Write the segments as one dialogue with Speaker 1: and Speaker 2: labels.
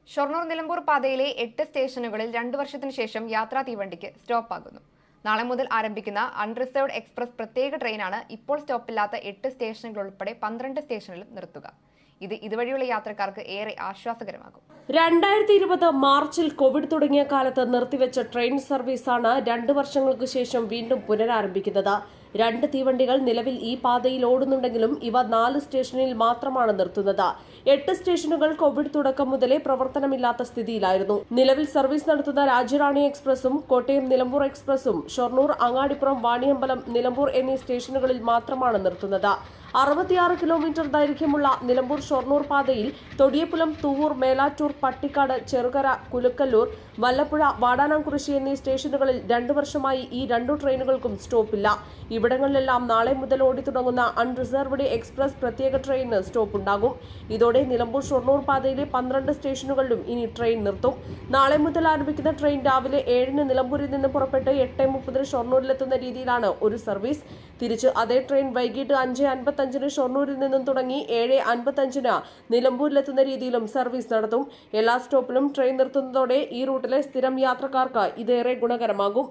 Speaker 1: ഷൊർണൂർ നിലമ്പൂർ പാതയിലെ എട്ട് സ്റ്റേഷനുകളിൽ രണ്ടു വർഷത്തിനു ശേഷം യാത്രാ തീവണ്ടിക്ക് സ്റ്റോപ്പാകുന്നു നാളെ മുതൽ ആരംഭിക്കുന്ന അൺറിസർവ്ഡ് എക്സ്പ്രസ് പ്രത്യേക ട്രെയിനാണ് ഇപ്പോൾ സ്റ്റോപ്പില്ലാത്ത എട്ട് സ്റ്റേഷനുകൾ ഉൾപ്പെടെ പന്ത്രണ്ട് സ്റ്റേഷനിലും നിർത്തുക ഇത് ഇതുവഴിയുള്ള യാത്രക്കാർക്ക് ഏറെ ആശ്വാസകരമാകും
Speaker 2: രണ്ടായിരത്തി ഇരുപത് മാർച്ചിൽ കോവിഡ് തുടങ്ങിയ കാലത്ത് നിർത്തിവെച്ച ട്രെയിൻ സർവീസാണ് രണ്ട് വർഷങ്ങൾക്ക് ശേഷം വീണ്ടും പുനരാരംഭിക്കുന്നത് രണ്ട് തീവണ്ടികൾ നിലവിൽ ഈ പാതയിൽ ഓടുന്നുണ്ടെങ്കിലും ഇവ നാല് സ്റ്റേഷനിൽ മാത്രമാണ് നിർത്തുന്നത് എട്ട് സ്റ്റേഷനുകൾ കോവിഡ് തുടക്കം മുതലേ പ്രവർത്തനമില്ലാത്ത സ്ഥിതിയിലായിരുന്നു നിലവിൽ സർവീസ് നടത്തുന്ന രാജ്യറാണി എക്സ്പ്രസും കോട്ടയം നിലമ്പൂർ എക്സ്പ്രസും ഷൊർണൂർ അങ്ങാടിപ്പുറം വാണിയമ്പലം നിലമ്പൂർ എന്നീ സ്റ്റേഷനുകളിൽ മാത്രമാണ് നിർത്തുന്നത് അറുപത്തിയാറ് കിലോമീറ്റർ ദൈർഘ്യമുള്ള നിലമ്പൂർ ഷൊർണൂർ പാതയിൽ തൊടിയപ്പുലം തൂവൂർ മേലാറ്റൂർ പട്ടിക്കാട് ചെറുകര കുലുക്കല്ലൂർ വല്ലപ്പുഴ വാടാനാംകുറിശി എന്നീ സ്റ്റേഷനുകളിൽ രണ്ടു വർഷമായി ഈ രണ്ടു ട്രെയിനുകൾക്കും സ്റ്റോപ്പില്ല ഇവിടങ്ങളിലെല്ലാം നാളെ മുതൽ ഓടിത്തുടങ്ങുന്ന അൺറിസർവ്ഡ് എക്സ്പ്രസ് പ്രത്യേക ട്രെയിനിന് സ്റ്റോപ്പ് ഉണ്ടാകും ഇതോടെ നിലമ്പൂർ ഷൊർണൂർ പാതയിലെ പന്ത്രണ്ട് സ്റ്റേഷനുകളിലും ഇനി ട്രെയിൻ നിർത്തും നാളെ മുതൽ ആരംഭിക്കുന്ന ട്രെയിൻ രാവിലെ ഏഴിന് നിലമ്പൂരിൽ നിന്ന് പുറപ്പെട്ട് എട്ട് മുപ്പതിന് ഷൊർണൂരിലെത്തുന്ന രീതിയിലാണ് ഒരു സർവീസ് തിരിച്ച് അതേ ട്രെയിൻ വൈകിട്ട് അഞ്ച് അൻപത്തഞ്ചിന് ഷൊർണൂരിൽ നിന്നും തുടങ്ങി ഏഴ് അൻപത്തഞ്ചിന് നിലമ്പൂരിലെത്തുന്ന രീതിയിലും സർവീസ് നടത്തും എല്ലാ സ്റ്റോപ്പിലും ട്രെയിൻ നിർത്തുന്നതോടെ ഈ റൂട്ടിലെ സ്ഥിരം യാത്രക്കാർക്ക് ഇതേറെ ഗുണകരമാകും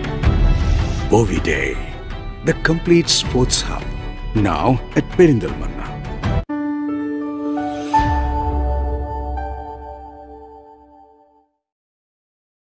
Speaker 3: Bovi Day, the complete sports hub. Now at Perindalmanna.